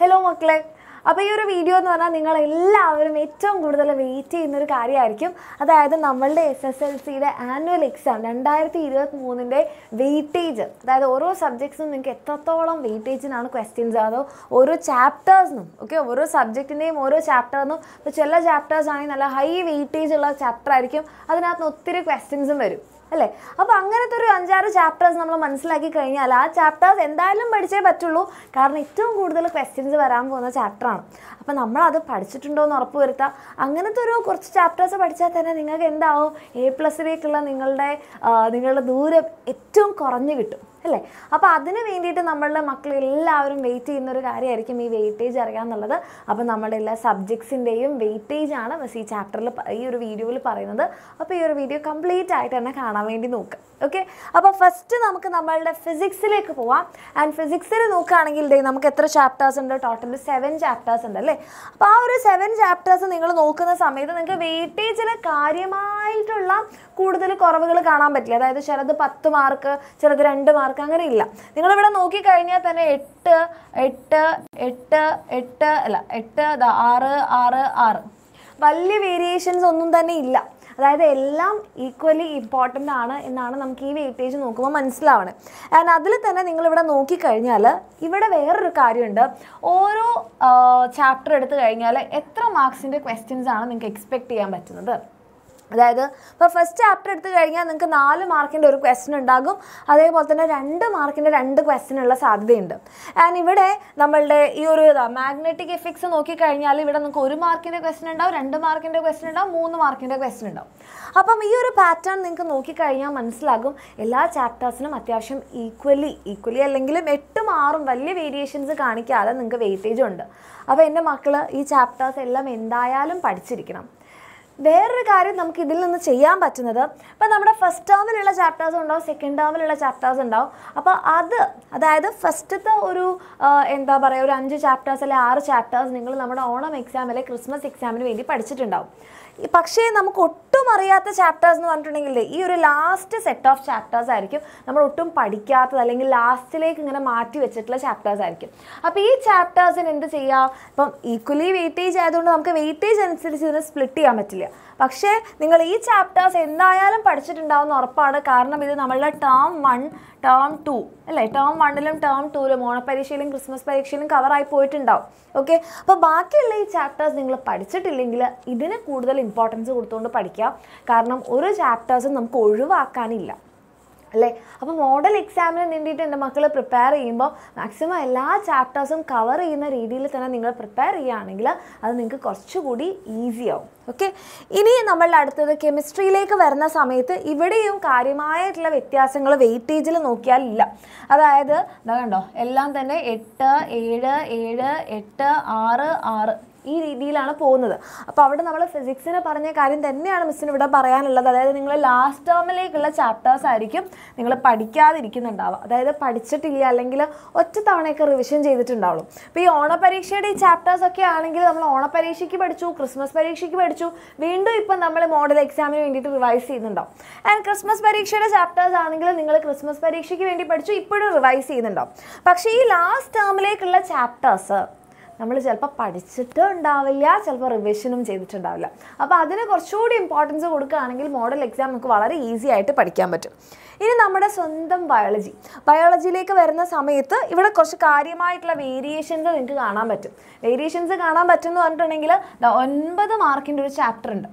hello മക്കളെ അപ്പോൾ ഈ ഒരു വീഡിയോ എന്ന് പറഞ്ഞാൽ നിങ്ങൾ എല്ലാവരും ഏറ്റവും കൂടുതൽ വെയിറ്റ് ചെയ്യുന്ന ഒരു കാര്യമായിരിക്കും അതായത് നമ്മളുടെ എസ് എസ് എൽ സിയുടെ ആനുവൽ എക്സാം രണ്ടായിരത്തി ഇരുപത്തി മൂന്നിൻ്റെ വെയിറ്റേജ് അതായത് ഓരോ സബ്ജക്ട്സും നിങ്ങൾക്ക് എത്രത്തോളം വെയിറ്റേജിനാണ് ക്വസ്റ്റ്യൻസ് അതോ ഓരോ ചാപ്റ്റേഴ്സിനും ഓക്കെ ഓരോ സബ്ജക്റ്റിൻ്റെയും ഓരോ ചാപ്റ്ററിനും ഇപ്പോൾ ചില ചാപ്റ്റേഴ്സ് ആണെങ്കിൽ നല്ല ഹൈ വെയിറ്റേജ് ഉള്ള ചാപ്റ്റർ ആയിരിക്കും അതിനകത്ത് ഒത്തിരി ക്വസ്റ്റ്യൻസും വരും അല്ലേ അപ്പോൾ അങ്ങനത്തെ ഒരു അഞ്ചാറ് ചാപ്റ്റേഴ്സ് നമ്മൾ മനസ്സിലാക്കി കഴിഞ്ഞാൽ ആ ചാപ്റ്റേഴ്സ് എന്തായാലും പഠിച്ചേ പറ്റുള്ളൂ കാരണം ഏറ്റവും കൂടുതൽ ക്വസ്റ്റ്യൻസ് വരാൻ പോകുന്ന ചാപ്റ്ററാണ് അപ്പോൾ നമ്മളത് പഠിച്ചിട്ടുണ്ടോ എന്ന് ഉറപ്പ് വരുത്തുക അങ്ങനത്തെ ഒരു കുറച്ച് ചാപ്റ്റേഴ്സ് പഠിച്ചാൽ തന്നെ നിങ്ങൾക്ക് എന്താവും എ പ്ലസിലേക്കുള്ള നിങ്ങളുടെ ആ, നിങ്ങളുടെ ദൂരം ഏറ്റവും കുറഞ്ഞു കിട്ടും അല്ലേ അപ്പോൾ അതിന് വേണ്ടിയിട്ട് നമ്മളുടെ മക്കൾ എല്ലാവരും വെയിറ്റ് ചെയ്യുന്ന ഒരു കാര്യമായിരിക്കും ഈ വെയിറ്റേജ് അറിയാമെന്നുള്ളത് അപ്പോൾ നമ്മുടെ എല്ലാ സബ്ജക്ട്സിൻ്റെയും വെയിറ്റേജ് ആണ് മിസ് ഈ ചാപ്റ്ററിൽ ഈ ഒരു വീഡിയോയിൽ പറയുന്നത് അപ്പോൾ ഈ ഒരു വീഡിയോ കംപ്ലീറ്റ് ആയിട്ട് തന്നെ കാണാൻ വേണ്ടി നോക്കുക ഓക്കെ അപ്പോൾ ഫസ്റ്റ് നമുക്ക് നമ്മളുടെ ഫിസിക്സിലേക്ക് പോവാം ആൻഡ് ഫിസിക്സിൽ നോക്കുകയാണെങ്കിൽ ദേ നമുക്ക് എത്ര ചാപ്റ്റേഴ്സ് ഉണ്ട് ടോട്ടൽ സെവൻ ചാപ്റ്റേഴ്സ് ഉണ്ട് അല്ലേ അപ്പോൾ ആ ഒരു സെവൻ ചാപ്റ്റേഴ്സ് നിങ്ങൾ നോക്കുന്ന സമയത്ത് നിങ്ങൾക്ക് വെയിറ്റേജിൽ കാര്യമായിട്ടുള്ള കൂടുതൽ കുറവുകൾ കാണാൻ പറ്റില്ല അതായത് ചിലത് പത്ത് മാർക്ക് ചിലത് രണ്ട് മാർക്ക് അങ്ങനെ ഇല്ല നിങ്ങളിവിടെ നോക്കിക്കഴിഞ്ഞാൽ തന്നെ എട്ട് എട്ട് എട്ട് എട്ട് അല്ല എട്ട് ദാ ആറ് ആറ് ആറ് വലിയ വേരിയേഷൻസ് ഒന്നും തന്നെ ഇല്ല അതായത് എല്ലാം ഈക്വലി ഇമ്പോർട്ടൻ്റ് ആണ് എന്നാണ് നമുക്ക് ഈ വെയിറ്റേജ് നോക്കുമ്പോൾ മനസ്സിലാവണേ ആൻഡ് അതിൽ തന്നെ നിങ്ങളിവിടെ നോക്കിക്കഴിഞ്ഞാൽ ഇവിടെ വേറൊരു കാര്യമുണ്ട് ഓരോ ചാപ്റ്റർ എടുത്തു കഴിഞ്ഞാൽ എത്ര മാർക്സിൻ്റെ ക്വസ്റ്റ്യൻസ് ആണ് നിങ്ങൾക്ക് എക്സ്പെക്ട് ചെയ്യാൻ പറ്റുന്നത് അതായത് ഇപ്പോൾ ഫസ്റ്റ് ചാപ്റ്റർ എടുത്തു കഴിഞ്ഞാൽ നിങ്ങൾക്ക് നാല് മാർക്കിൻ്റെ ഒരു ക്വസ്റ്റ്യൻ ഉണ്ടാകും അതേപോലെ തന്നെ രണ്ട് മാർക്കിൻ്റെ രണ്ട് ക്വസ്റ്റ്യൻ ഉള്ള സാധ്യതയുണ്ട് ആൻഡ് ഇവിടെ നമ്മളുടെ ഈ ഒരു മാഗ്നറ്റിക് എഫക്ട്സ് നോക്കിക്കഴിഞ്ഞാൽ ഇവിടെ നിങ്ങൾക്ക് ഒരു മാർക്കിൻ്റെ ക്വസ്റ്റ്യൻ ഉണ്ടാവും രണ്ട് മാർക്കിൻ്റെ ക്വസ്റ്റ്യൻ ഉണ്ടാവും മൂന്ന് മാർക്കിൻ്റെ ക്വസ്റ്റ്യൻ ഉണ്ടാവും അപ്പം ഈ ഒരു പാറ്റേൺ നിങ്ങൾക്ക് നോക്കിക്കഴിഞ്ഞാൽ മനസ്സിലാകും എല്ലാ ചാപ്റ്റേഴ്സിനും അത്യാവശ്യം ഈക്വലി ഈക്വലി അല്ലെങ്കിലും എട്ടും ആറും വലിയ വേരിയേഷൻസ് കാണിക്കാതെ നിങ്ങൾക്ക് വെയിറ്റേജ് ഉണ്ട് അപ്പോൾ എൻ്റെ മക്കൾ ഈ ചാപ്റ്റേഴ്സ് എല്ലാം എന്തായാലും പഠിച്ചിരിക്കണം വേറൊരു കാര്യം നമുക്ക് ഇതിൽ നിന്ന് ചെയ്യാൻ പറ്റുന്നത് ഇപ്പം നമ്മുടെ ഫസ്റ്റ് ടേമിലുള്ള ചാപ്റ്റേഴ്സ് ഉണ്ടാവും സെക്കൻഡ് ടേമിലുള്ള ചാപ്റ്റേഴ്സ് ഉണ്ടാവും അപ്പോൾ അത് അതായത് ഫസ്റ്റത്തെ ഒരു ആ, എന്താ പറയുക ഒരു അഞ്ച് ചാപ്റ്റേഴ്സ് അല്ലെങ്കിൽ ആറ് ചാപ്റ്റേഴ്സ് നിങ്ങൾ നമ്മുടെ ഓണം എക്സാം അല്ലെങ്കിൽ ക്രിസ്മസ് എക്സാമിന് വേണ്ടി പഠിച്ചിട്ടുണ്ടാവും ഈ പക്ഷേ നമുക്ക് ഒട്ടും അറിയാത്ത ചാപ്റ്റേഴ്സ് എന്ന് പറഞ്ഞിട്ടുണ്ടെങ്കിൽ ഈ ഒരു ലാസ്റ്റ് സെറ്റ് ഓഫ് ചാപ്റ്റേഴ്സ് ആയിരിക്കും നമ്മൾ ഒട്ടും പഠിക്കാത്തത് അല്ലെങ്കിൽ ലാസ്റ്റിലേക്ക് ഇങ്ങനെ മാറ്റി വെച്ചിട്ടുള്ള ചാപ്റ്റേഴ്സ് ആയിരിക്കും അപ്പോൾ ഈ ചാപ്റ്റേഴ്സിന് എന്ത് ചെയ്യാം ഇപ്പം ഈക്വലി വെയിറ്റേജ് ആയതുകൊണ്ട് നമുക്ക് വെയിറ്റേജ് അനുസരിച്ച് ഇതിനെ സ്പ്ലിറ്റ് ചെയ്യാൻ പറ്റില്ല പക്ഷേ നിങ്ങൾ ഈ ചാപ്റ്റേഴ്സ് എന്തായാലും പഠിച്ചിട്ടുണ്ടാവുന്ന ഉറപ്പാണ് കാരണം ഇത് നമ്മളുടെ ടേം വൺ ടേം ടു അല്ലേ ടേം വണ്ണിലും ടേം ടൂവിലും ഓണപ്പരീക്ഷയിലും ക്രിസ്മസ് പരീക്ഷയിലും കവറായി പോയിട്ടുണ്ടാവും ഓക്കെ അപ്പോൾ ബാക്കിയുള്ള ഈ ചാപ്റ്റേഴ്സ് നിങ്ങൾ പഠിച്ചിട്ടില്ലെങ്കിൽ ഇതിന് കൂടുതൽ ഇമ്പോർട്ടൻസ് കൊടുത്തുകൊണ്ട് പഠിക്കാം കാരണം ഒരു ചാപ്റ്റേഴ്സും നമുക്ക് ഒഴിവാക്കാനില്ല അല്ലേ അപ്പോൾ മോഡൽ എക്സാമിന് വേണ്ടിയിട്ട് എൻ്റെ മക്കൾ പ്രിപ്പയർ ചെയ്യുമ്പോൾ മാക്സിമം എല്ലാ ചാപ്റ്റേഴ്സും കവർ ചെയ്യുന്ന രീതിയിൽ തന്നെ നിങ്ങൾ പ്രിപ്പയർ ചെയ്യുകയാണെങ്കിൽ അത് നിങ്ങൾക്ക് കുറച്ചുകൂടി ഈസി ആവും ഓക്കെ ഇനി നമ്മളുടെ അടുത്തത് കെമിസ്ട്രിയിലേക്ക് വരുന്ന സമയത്ത് ഇവിടെയും കാര്യമായിട്ടുള്ള വ്യത്യാസങ്ങൾ വെയിറ്റേജിൽ നോക്കിയാൽ ഇല്ല അതായത് ഇതാ കണ്ടോ എല്ലാം തന്നെ എട്ട് ഏഴ് ഏഴ് എട്ട് ആറ് ആറ് ഈ രീതിയിലാണ് പോകുന്നത് അപ്പോൾ അവിടെ നമ്മൾ ഫിസിക്സിന് പറഞ്ഞ കാര്യം തന്നെയാണ് മിസ്സിന് ഇവിടെ പറയാനുള്ളത് അതായത് നിങ്ങൾ ലാസ്റ്റ് ടേമിലേക്കുള്ള ചാപ്റ്റേഴ്സ് ആയിരിക്കും നിങ്ങൾ പഠിക്കാതിരിക്കുന്നുണ്ടാവുക അതായത് പഠിച്ചിട്ടില്ല അല്ലെങ്കിൽ ഒറ്റ തവണയൊക്കെ റിവിഷൻ ചെയ്തിട്ടുണ്ടാവുള്ളൂ അപ്പോൾ ഈ ഓണപരീക്ഷയുടെ ഈ ചാപ്റ്റേഴ്സ് ഒക്കെ ആണെങ്കിൽ നമ്മൾ ഓണപരീക്ഷയ്ക്ക് പഠിച്ചു ക്രിസ്മസ് പരീക്ഷയ്ക്ക് പഠിച്ചു വീണ്ടും ഇപ്പം നമ്മൾ മോഡൽ എക്സാമിന് വേണ്ടിയിട്ട് റിവൈസ് ചെയ്യുന്നുണ്ടാവും ആൻഡ് ക്രിസ്മസ് പരീക്ഷയുടെ ചാപ്റ്റേഴ്സ് ആണെങ്കിൽ നിങ്ങൾ ക്രിസ്മസ് പരീക്ഷയ്ക്ക് വേണ്ടി പഠിച്ചു ഇപ്പോഴും റിവൈസ് ചെയ്യുന്നുണ്ടാവും പക്ഷേ ഈ ലാസ്റ്റ് ടേമിലേക്കുള്ള ചാപ്റ്റേഴ്സ് നമ്മൾ ചിലപ്പോൾ പഠിച്ചിട്ടും ഉണ്ടാവില്ല ചിലപ്പോൾ റിവിഷനും ചെയ്തിട്ടുണ്ടാവില്ല അപ്പോൾ അതിന് കുറച്ചുകൂടി ഇമ്പോർട്ടൻസ് കൊടുക്കുകയാണെങ്കിൽ മോഡൽ എക്സാം നമുക്ക് വളരെ ഈസി ആയിട്ട് പഠിക്കാൻ പറ്റും ഇനി നമ്മുടെ സ്വന്തം ബയോളജി ബയോളജിയിലേക്ക് വരുന്ന സമയത്ത് ഇവിടെ കുറച്ച് കാര്യമായിട്ടുള്ള വേരിയേഷൻസ് നിങ്ങൾക്ക് കാണാൻ പറ്റും വേരിയേഷൻസ് കാണാൻ പറ്റും എന്ന് പറഞ്ഞിട്ടുണ്ടെങ്കിൽ ദാ ഒൻപത് മാർക്കിൻ്റെ ഒരു ചാപ്റ്റർ ഉണ്ട്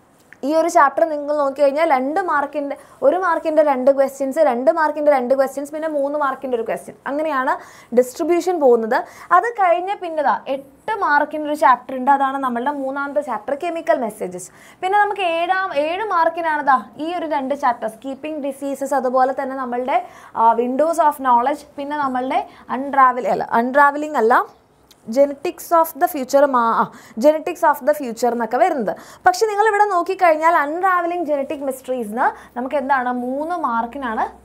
ഈ ഒരു ചാപ്റ്റർ നിങ്ങൾ നോക്കിക്കഴിഞ്ഞാൽ രണ്ട് മാർക്കിൻ്റെ ഒരു മാർക്കിൻ്റെ രണ്ട് ക്വസ്റ്റ്യൻസ് രണ്ട് മാർക്കിൻ്റെ രണ്ട് ക്വസ്റ്റ്യൻസ് പിന്നെ മൂന്ന് മാർക്കിൻ്റെ ഒരു ക്വസ്റ്റ്യൻ അങ്ങനെയാണ് ഡിസ്ട്രിബ്യൂഷൻ പോകുന്നത് അത് കഴിഞ്ഞ് പിന്നെതാ എട്ട് മാർക്കിൻ്റെ ഒരു ചാപ്റ്റർ ഉണ്ട് അതാണ് നമ്മളുടെ മൂന്നാമത്തെ ചാപ്റ്റർ കെമിക്കൽ മെസ്സേജസ് പിന്നെ നമുക്ക് ഏഴാം ഏഴ് മാർക്കിനാണ് ദാ ഈ ഒരു രണ്ട് ചാപ്റ്റേഴ്സ് കീപ്പിംഗ് ഡിസീസസ് അതുപോലെ തന്നെ നമ്മളുടെ വിൻഡോസ് ഓഫ് നോളജ് പിന്നെ നമ്മളുടെ അൺട്രാവൽ അല്ല അൺട്രാവലിംഗ് അല്ല ജെനറ്റിക്സ് ഓഫ് ദ ഫ്യൂച്ചർ മാ ജെനറ്റിക്സ് ഓഫ് ദ ഫ്യൂച്ചർ എന്നൊക്കെ വരുന്നത് പക്ഷെ നിങ്ങൾ ഇവിടെ നോക്കിക്കഴിഞ്ഞാൽ അൺട്രാവലിംഗ് ജെനറ്റിക് മിസ്റ്ററീസിന് നമുക്ക് എന്താണ് മൂന്ന് മാർക്കിനാണ്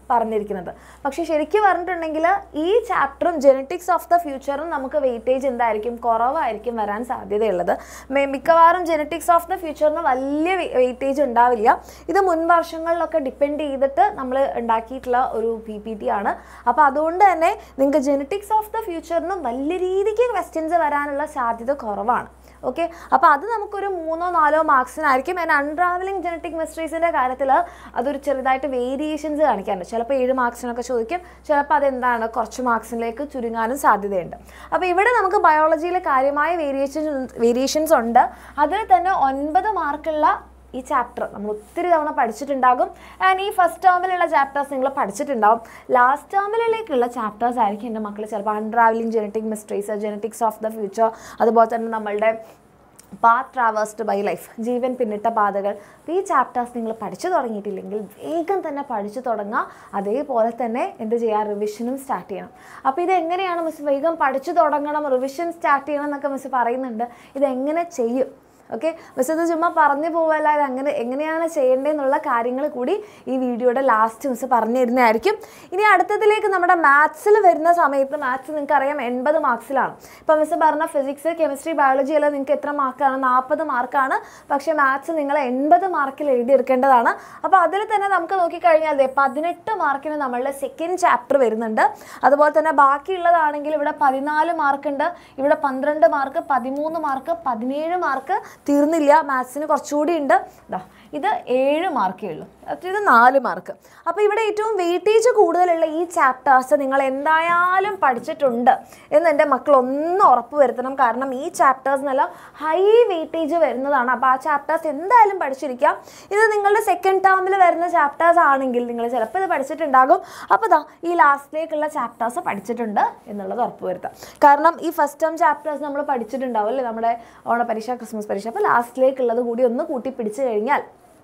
പറഞ്ഞിരിക്കുന്നത് പക്ഷേ ശരിക്കും പറഞ്ഞിട്ടുണ്ടെങ്കിൽ ഈ ചാപ്റ്ററും ജെനറ്റിക്സ് ഓഫ് ദ ഫ്യൂച്ചറും നമുക്ക് വെയിറ്റേജ് എന്തായിരിക്കും കുറവായിരിക്കും വരാൻ സാധ്യതയുള്ളത് മെ- മിക്കവാറും ജെനറ്റിക്സ് ഓഫ് ദ ഫ്യൂച്ചറിന് വലിയ വെയിറ്റേജ് ഉണ്ടാവില്ല ഇത് മുൻ വർഷങ്ങളിലൊക്കെ ഡിപ്പെൻഡ് ചെയ്തിട്ട് നമ്മൾ ഉണ്ടാക്കിയിട്ടുള്ള ഒരു പി പി ടി ആണ് അപ്പോൾ അതുകൊണ്ട് തന്നെ നിങ്ങൾക്ക് ജെനറ്റിക്സ് ഓഫ് ദ ഫ്യൂച്ചറിനും വലിയ രീതിക്ക് ക്വസ്റ്റ്യൻസ് വരാനുള്ള സാധ്യത കുറവാണ് ഓക്കെ അപ്പോൾ അത് നമുക്കൊരു മൂന്നോ നാലോ മാർക്സിനായിരിക്കും ആൻഡ് അൺട്രാവലിംഗ് ജനറ്റിക് മിസ്റ്ററീസിൻ്റെ കാര്യത്തിൽ അതൊരു ചെറുതായിട്ട് വേരിയേഷൻസ് കാണിക്കാറുണ്ട് ചിലപ്പോൾ ഏഴ് മാർക്സിനൊക്കെ ചോദിക്കും ചിലപ്പോൾ അതെന്താണ് കുറച്ച് മാർക്സിലേക്ക് ചുരുങ്ങാനും സാധ്യതയുണ്ട് അപ്പോൾ ഇവിടെ നമുക്ക് ബയോളജിയിൽ കാര്യമായ വേരിയേഷൻ വേരിയേഷൻസ് ഉണ്ട് അതിൽ തന്നെ ഒൻപത് മാർക്കുള്ള ഈ ചാപ്റ്റർ നമ്മൾ ഒത്തിരി തവണ പഠിച്ചിട്ടുണ്ടാകും ആൻഡ് ഈ ഫസ്റ്റ് ടേമിലുള്ള ചാപ്റ്റേഴ്സ് നിങ്ങൾ പഠിച്ചിട്ടുണ്ടാകും ലാസ്റ്റ് ടേമിലേക്കുള്ള ചാപ്റ്റേഴ്സ് ആയിരിക്കും എൻ്റെ മക്കൾ ചിലപ്പോൾ unravelling genetic mysteries genetics of the future അതുപോലെ തന്നെ നമ്മളുടെ പാത്ത് ട്രാവേഴ്സ്ഡ് ബൈ ലൈഫ് ജീവൻ പിന്നിട്ട പാതകൾ അപ്പോൾ ഈ ചാപ്റ്റേഴ്സ് നിങ്ങൾ പഠിച്ചു തുടങ്ങിയിട്ടില്ലെങ്കിൽ വേഗം തന്നെ പഠിച്ചു തുടങ്ങുക അതേപോലെ തന്നെ എന്ത് ചെയ്യുക റിവിഷനും സ്റ്റാർട്ട് ചെയ്യണം അപ്പോൾ ഇത് എങ്ങനെയാണ് മിസ് വേഗം പഠിച്ചു തുടങ്ങണം റിവിഷൻ സ്റ്റാർട്ട് ചെയ്യണം എന്നൊക്കെ മിസ് പറയുന്നുണ്ട് ഇതെങ്ങനെ ചെയ്യും ഓക്കെ മിസ് ഇത് ചുമ്മാ പറഞ്ഞു പോവല്ല ഇത് അങ്ങനെ എങ്ങനെയാണ് ചെയ്യേണ്ടതെന്നുള്ള കാര്യങ്ങൾ കൂടി ഈ വീഡിയോയുടെ ലാസ്റ്റ് മിസ് പറഞ്ഞു തരുന്നതായിരിക്കും ഇനി അടുത്തതിലേക്ക് നമ്മുടെ മാത്സിൽ വരുന്ന സമയത്ത് മാത്സ് നിങ്ങൾക്ക് അറിയാം എൺപത് മാർക്സിലാണ് ഇപ്പോൾ മിസ് പറഞ്ഞ ഫിസിക്സ് കെമിസ്ട്രി ബയോളജി എല്ലാം നിങ്ങൾക്ക് എത്ര മാർക്കാണ് നാൽപ്പത് മാർക്കാണ് പക്ഷേ മാത്സ് നിങ്ങൾ എൺപത് മാർക്കിൽ എഴുതിയെടുക്കേണ്ടതാണ് അപ്പോൾ അതിൽ തന്നെ നമുക്ക് നോക്കിക്കഴിഞ്ഞാൽ ദേ പതിനെട്ട് മാർക്കിന് നമ്മളുടെ സെക്കൻഡ് ചാപ്റ്റർ വരുന്നുണ്ട് അതുപോലെ തന്നെ ബാക്കിയുള്ളതാണെങ്കിൽ ഇവിടെ പതിനാല് മാർക്കുണ്ട് ഇവിടെ പന്ത്രണ്ട് മാർക്ക് പതിമൂന്ന് മാർക്ക് പതിനേഴ് മാർക്ക് തീർന്നില്ല മാത്സിന് കുറച്ചുകൂടി ഉണ്ട് ദാ ഇത് ഏഴ് മാർക്കേ ഉള്ളൂ അപ്പോൾ ഇത് നാല് മാർക്ക് അപ്പോൾ ഇവിടെ ഏറ്റവും വെയിറ്റേജ് കൂടുതലുള്ള ഈ ചാപ്റ്റേഴ്സ് നിങ്ങൾ എന്തായാലും പഠിച്ചിട്ടുണ്ട് എന്ന് എൻ്റെ മക്കൾ ഒന്ന് ഉറപ്പ് വരുത്തണം കാരണം ഈ ചാപ്റ്റേഴ്സിനെല്ലാം ഹൈ വെയിറ്റേജ് വരുന്നതാണ് അപ്പോൾ ആ ചാപ്റ്റേഴ്സ് എന്തായാലും പഠിച്ചിരിക്കാം ഇത് നിങ്ങളുടെ സെക്കൻഡ് ടേമിൽ വരുന്ന ചാപ്റ്റേഴ്സ് ആണെങ്കിൽ നിങ്ങൾ ചിലപ്പോൾ ഇത് പഠിച്ചിട്ടുണ്ടാകും അപ്പോൾ ദാ ഈ ലാസ്റ്റിലേക്കുള്ള ചാപ്റ്റേഴ്സ് പഠിച്ചിട്ടുണ്ട് എന്നുള്ളത് ഉറപ്പ് വരുത്താം കാരണം ഈ ഫസ്റ്റ് ടേം ചാപ്റ്റേഴ്സ് നമ്മൾ പഠിച്ചിട്ടുണ്ടാവും അല്ലേ നമ്മുടെ ഓണപരീക്ഷ ക്രിസ്മസ് പരീക്ഷ അപ്പോൾ ലാസ്റ്റിലേക്കുള്ളത് കൂടി ഒന്ന് കൂട്ടി പിടിച്ചു കഴിഞ്ഞാൽ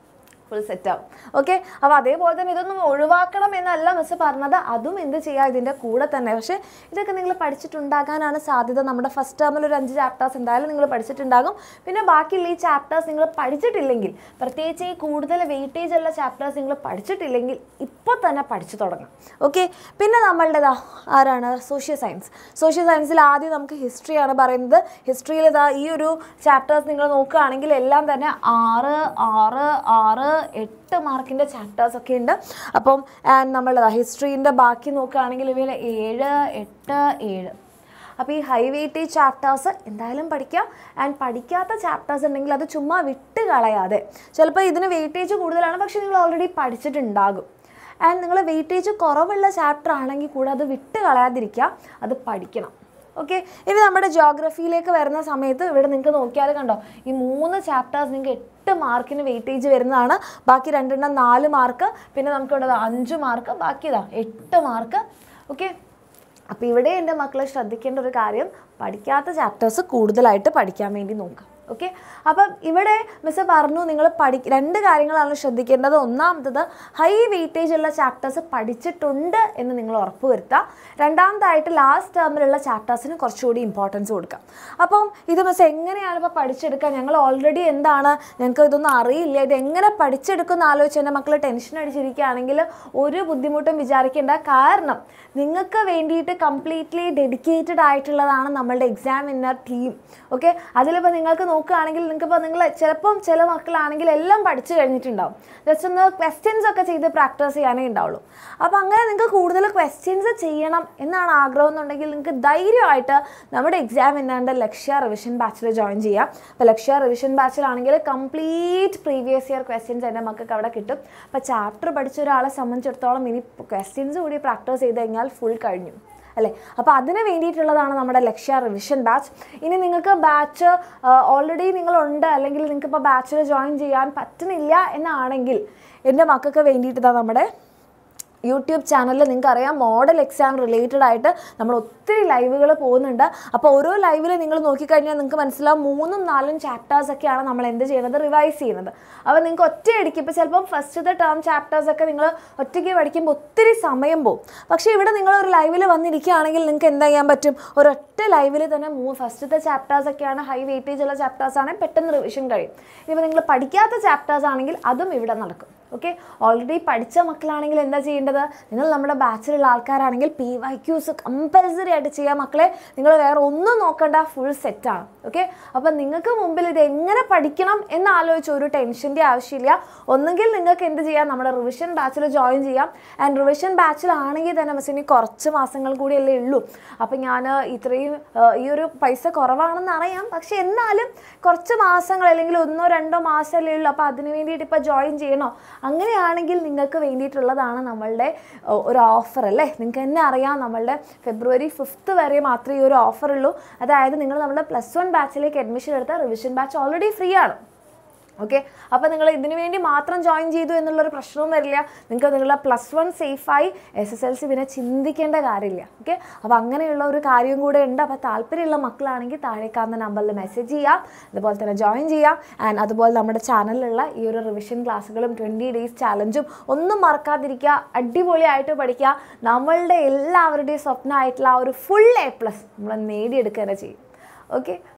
ഫുൾ സെറ്റ് ആവും ഓക്കെ അപ്പോൾ അതേപോലെ തന്നെ ഇതൊന്നും ഒഴിവാക്കണം എന്നല്ല മിസ് പറഞ്ഞത് അതും എന്ത് ചെയ്യുക ഇതിൻ്റെ കൂടെ തന്നെ പക്ഷേ ഇതൊക്കെ നിങ്ങൾ പഠിച്ചിട്ടുണ്ടാകാനാണ് സാധ്യത നമ്മുടെ ഫസ്റ്റ് ടേമിൽ ഒരു അഞ്ച് ചാപ്റ്റേഴ്സ് എന്തായാലും നിങ്ങൾ പഠിച്ചിട്ടുണ്ടാകും പിന്നെ ബാക്കിയുള്ള ഈ ചാപ്റ്റേഴ്സ് നിങ്ങൾ പഠിച്ചിട്ടില്ലെങ്കിൽ പ്രത്യേകിച്ച് ഈ കൂടുതൽ വെയിറ്റേജ് ഉള്ള ചാപ്റ്റേഴ്സ് നിങ്ങൾ പഠിച്ചിട്ടില്ലെങ്കിൽ ഇപ്പോൾ തന്നെ പഠിച്ചു തുടങ്ങാം ഓക്കെ പിന്നെ നമ്മളുടേതാ ആരാണ് സോഷ്യൽ സയൻസ് സോഷ്യൽ സയൻസിൽ ആദ്യം നമുക്ക് ഹിസ്റ്ററിയാണ് പറയുന്നത് ഹിസ്റ്ററിയിൽ ഇതാ ഈ ഒരു ചാപ്റ്റേഴ്സ് നിങ്ങൾ നോക്കുകയാണെങ്കിൽ എല്ലാം തന്നെ ആറ് ആറ് ആറ് എട്ട് മാർക്കിൻ്റെ ചാപ്റ്റേഴ്സ് ഒക്കെ ഉണ്ട് അപ്പം ആൻഡ് നമ്മളുടെ ഹിസ്റ്ററീൻ്റെ ബാക്കി നോക്കുകയാണെങ്കിൽ ഇവയിൽ ഏഴ് എട്ട് ഏഴ് അപ്പോൾ ഈ ഹൈ വെയിറ്റേജ് ചാപ്റ്റേഴ്സ് എന്തായാലും പഠിക്കാം ആൻഡ് പഠിക്കാത്ത ചാപ്റ്റേഴ്സ് ഉണ്ടെങ്കിൽ അത് ചുമ്മാ വിട്ട് കളയാതെ ചിലപ്പോൾ ഇതിന് വെയിറ്റേജ് കൂടുതലാണ് പക്ഷേ നിങ്ങൾ ഓൾറെഡി പഠിച്ചിട്ടുണ്ടാകും ആൻഡ് നിങ്ങൾ വെയിറ്റേജ് കുറവുള്ള ചാപ്റ്റർ ആണെങ്കിൽ കൂടെ അത് വിട്ട് കളയാതിരിക്കുക അത് പഠിക്കണം ഓക്കെ ഇനി നമ്മുടെ ജോഗ്രഫിയിലേക്ക് വരുന്ന സമയത്ത് ഇവിടെ നിങ്ങൾക്ക് നോക്കിയാൽ കണ്ടോ ഈ മൂന്ന് ചാപ്റ്റേഴ്സ് നിങ്ങൾക്ക് എട്ട് മാർക്കിന് വെയിറ്റേജ് വരുന്നതാണ് ബാക്കി രണ്ടെണ്ണം നാല് മാർക്ക് പിന്നെ നമുക്കിവിടെ അഞ്ച് മാർക്ക് ബാക്കി ഇതാ എട്ട് മാർക്ക് ഓക്കെ അപ്പോൾ ഇവിടെ എൻ്റെ മക്കൾ ശ്രദ്ധിക്കേണ്ട ഒരു കാര്യം പഠിക്കാത്ത ചാപ്റ്റേഴ്സ് കൂടുതലായിട്ട് പഠിക്കാൻ വേണ്ടി നോക്കുക ഓക്കെ അപ്പം ഇവിടെ മിസ് പറഞ്ഞു നിങ്ങൾ പഠി രണ്ട് കാര്യങ്ങളാണ് ശ്രദ്ധിക്കേണ്ടത് ഒന്നാമത്തത് ഹൈ വെയിറ്റേജ് ഉള്ള ചാപ്റ്റേഴ്സ് പഠിച്ചിട്ടുണ്ട് എന്ന് നിങ്ങൾ ഉറപ്പ് വരുത്തുക രണ്ടാമതായിട്ട് ലാസ്റ്റ് ടേമിലുള്ള ചാപ്റ്റേഴ്സിന് കുറച്ചുകൂടി ഇമ്പോർട്ടൻസ് കൊടുക്കാം അപ്പം ഇത് മിസ് എങ്ങനെയാണ് ഇപ്പോൾ പഠിച്ചെടുക്കുക ഞങ്ങൾ ഓൾറെഡി എന്താണ് ഞങ്ങൾക്ക് ഇതൊന്നും അറിയില്ല ഇത് എങ്ങനെ പഠിച്ചെടുക്കുമെന്ന് ആലോചിച്ച് എൻ്റെ മക്കൾ ടെൻഷൻ അടിച്ചിരിക്കുകയാണെങ്കിൽ ഒരു ബുദ്ധിമുട്ടും വിചാരിക്കേണ്ട കാരണം നിങ്ങൾക്ക് വേണ്ടിയിട്ട് കംപ്ലീറ്റ്ലി ഡെഡിക്കേറ്റഡ് ആയിട്ടുള്ളതാണ് നമ്മളുടെ എക്സാം ഇന്നർ ടീം ഓക്കെ അതിലിപ്പോൾ നിങ്ങൾക്ക് നോക്കുകയാണെങ്കിൽ നിങ്ങൾക്കിപ്പോൾ നിങ്ങൾ ചിലപ്പം ചില മക്കളാണെങ്കിൽ എല്ലാം പഠിച്ചു കഴിഞ്ഞിട്ടുണ്ടാവും ജസ്റ്റ് ഒന്ന് ക്വസ്റ്റ്യൻസ് ഒക്കെ ചെയ്ത് പ്രാക്ടീസ് ചെയ്യാനേ ഉണ്ടാവുള്ളൂ അപ്പോൾ അങ്ങനെ നിങ്ങൾക്ക് കൂടുതൽ ക്വസ്റ്റ്യൻസ് ചെയ്യണം എന്നാണ് ആഗ്രഹം എന്നുണ്ടെങ്കിൽ നിങ്ങൾക്ക് ധൈര്യമായിട്ട് നമ്മുടെ എക്സാം ഇന്നാണ്ട് ലക്ഷ്യ റിവിഷൻ ബാച്ചിൽ ജോയിൻ ചെയ്യാം അപ്പോൾ ലക്ഷ്യ റിവിഷൻ ബാച്ചിലാണെങ്കിൽ കംപ്ലീറ്റ് പ്രീവിയസ് ഇയർ ക്വസ്റ്റ്യൻസ് എൻ്റെ മക്കൾക്ക് അവിടെ കിട്ടും അപ്പോൾ ചാപ്റ്റർ പഠിച്ച ഒരാളെ സംബന്ധിച്ചിടത്തോളം ഇനി ക്വസ്റ്റ്യൻസ് കൂടി പ്രാക്ടീസ് ചെയ്ത് കഴിഞ്ഞാൽ ഫുൾ കഴിഞ്ഞു അല്ലേ അപ്പോൾ അതിന് വേണ്ടിയിട്ടുള്ളതാണ് നമ്മുടെ ലക്ഷ്യ റിവിഷൻ ബാച്ച് ഇനി നിങ്ങൾക്ക് ബാച്ച് ഓൾറെഡി നിങ്ങളുണ്ട് അല്ലെങ്കിൽ നിങ്ങൾക്ക് ഇപ്പോൾ ബാച്ചിൽ ജോയിൻ ചെയ്യാൻ പറ്റുന്നില്ല എന്നാണെങ്കിൽ എൻ്റെ മക്കൾക്ക് വേണ്ടിയിട്ട് ഇതാ നമ്മുടെ യൂട്യൂബ് ചാനലിൽ നിങ്ങൾക്ക് അറിയാം മോഡൽ എക്സാം റിലേറ്റഡ് ആയിട്ട് നമ്മൾ ഒത്തിരി ലൈവുകൾ പോകുന്നുണ്ട് അപ്പോൾ ഓരോ ലൈവിൽ നിങ്ങൾ നോക്കിക്കഴിഞ്ഞാൽ നിങ്ങൾക്ക് മനസ്സിലാവും മൂന്നും നാലും ചാപ്റ്റേഴ്സ് ഒക്കെയാണ് നമ്മൾ എന്ത് ചെയ്യുന്നത് റിവൈസ് ചെയ്യുന്നത് അപ്പോൾ നിങ്ങൾക്ക് ഒറ്റയടിക്ക് ഇപ്പോൾ ചിലപ്പം ഫസ്റ്റത്തെ ടേം ചാപ്റ്റേഴ്സ് ഒക്കെ നിങ്ങൾ ഒറ്റയ്ക്ക് പഠിക്കുമ്പോൾ ഒത്തിരി സമയം പോകും പക്ഷേ ഇവിടെ നിങ്ങൾ ഒരു ലൈവിൽ വന്നിരിക്കുകയാണെങ്കിൽ നിങ്ങൾക്ക് എന്താ ചെയ്യാൻ പറ്റും ഒരൊറ്റ ലൈവിൽ തന്നെ മൂ ഫസ്റ്റത്തെ ചാപ്റ്റേഴ്സ് ഒക്കെയാണ് ഹൈ വെയിറ്റേജ് ഉള്ള ചാപ്റ്റേഴ്സ് ആണെങ്കിൽ പെട്ടെന്ന് റിവിഷൻ കഴിയും ഇനിയിപ്പോൾ നിങ്ങൾ പഠിക്കാത്ത ചാപ്റ്റേഴ്സ് ആണെങ്കിൽ അതും ഇവിടെ നടക്കും ഓക്കെ ഓൾറെഡി പഠിച്ച മക്കളാണെങ്കിൽ എന്താ ചെയ്യേണ്ടത് നിങ്ങൾ നമ്മുടെ ബാച്ചിലുള്ള ആൾക്കാരാണെങ്കിൽ പി വൈ ക്യൂസ് കമ്പൽസറി ആയിട്ട് ചെയ്യാം മക്കളെ നിങ്ങൾ വേറെ ഒന്നും നോക്കണ്ട ഫുൾ സെറ്റാണ് ഓക്കെ അപ്പം നിങ്ങൾക്ക് മുമ്പിൽ ഇത് എങ്ങനെ പഠിക്കണം എന്ന് ആലോചിച്ച് ഒരു ടെൻഷൻ്റെ ആവശ്യമില്ല ഒന്നുകിൽ നിങ്ങൾക്ക് എന്ത് ചെയ്യാം നമ്മുടെ റിവിഷൻ ബാച്ചിൽ ജോയിൻ ചെയ്യാം ആൻഡ് റിവിഷൻ ബാച്ചിലാണെങ്കിൽ തന്നെ പക്ഷേ ഇനി കുറച്ച് മാസങ്ങൾ കൂടിയല്ലേ ഉള്ളൂ അപ്പം ഞാൻ ഇത്രയും ആ, ഈ ഒരു പൈസ കുറവാണെന്ന് അറിയാം പക്ഷെ എന്നാലും കുറച്ച് മാസങ്ങൾ അല്ലെങ്കിൽ ഒന്നോ രണ്ടോ മാസമല്ലേ ഉള്ളൂ അപ്പോൾ അതിന് വേണ്ടിയിട്ട് ഇപ്പോൾ ജോയിൻ ചെയ്യണോ അങ്ങനെയാണെങ്കിൽ നിങ്ങൾക്ക് വേണ്ടിയിട്ടുള്ളതാണ് നമ്മളുടെ ഓ, ഒരു ഓഫർ അല്ലേ നിങ്ങൾക്ക് തന്നെ അറിയാം നമ്മളുടെ ഫെബ്രുവരി ഫിഫ്ത്ത് വരെ മാത്രമേ ഈ ഒരു ഓഫർ ഉള്ളൂ അതായത് നിങ്ങൾ നമ്മുടെ പ്ലസ് വൺ ബാച്ചിലേക്ക് അഡ്മിഷൻ എടുത്താൽ റിവിഷൻ ബാച്ച് ഓൾറെഡി ഫ്രീ ആണ് ഓക്കെ അപ്പോൾ നിങ്ങൾ ഇതിനു വേണ്ടി മാത്രം ജോയിൻ ചെയ്തു എന്നുള്ളൊരു പ്രശ്നവും വരില്ല നിങ്ങൾക്ക് നിങ്ങളുടെ പ്ലസ് വൺ സേഫായി എസ് എസ് എൽ സി പിന്നെ ചിന്തിക്കേണ്ട കാര്യമില്ല ഓക്കെ അപ്പോൾ അങ്ങനെയുള്ള ഒരു കാര്യം കൂടെ ഉണ്ട് അപ്പോൾ താല്പര്യമുള്ള മക്കളാണെങ്കിൽ താഴെ കാണുന്ന നമ്പറിൽ മെസ്സേജ് ചെയ്യാം അതുപോലെ തന്നെ ജോയിൻ ചെയ്യാം ആൻഡ് അതുപോലെ നമ്മുടെ ചാനലിലുള്ള ഈ ഒരു റിവിഷൻ ക്ലാസ്സുകളും ട്വൻറ്റി ഡേയ്സ് ചാലഞ്ചും ഒന്നും മറക്കാതിരിക്കുക അടിപൊളിയായിട്ട് പഠിക്കുക നമ്മളുടെ എല്ലാവരുടെയും സ്വപ്നമായിട്ടുള്ള ആ ഒരു ഫുൾ എ പ്ലസ് നമ്മൾ നേടിയെടുക്കുക തന്നെ ചെയ്യും ഓക്കെ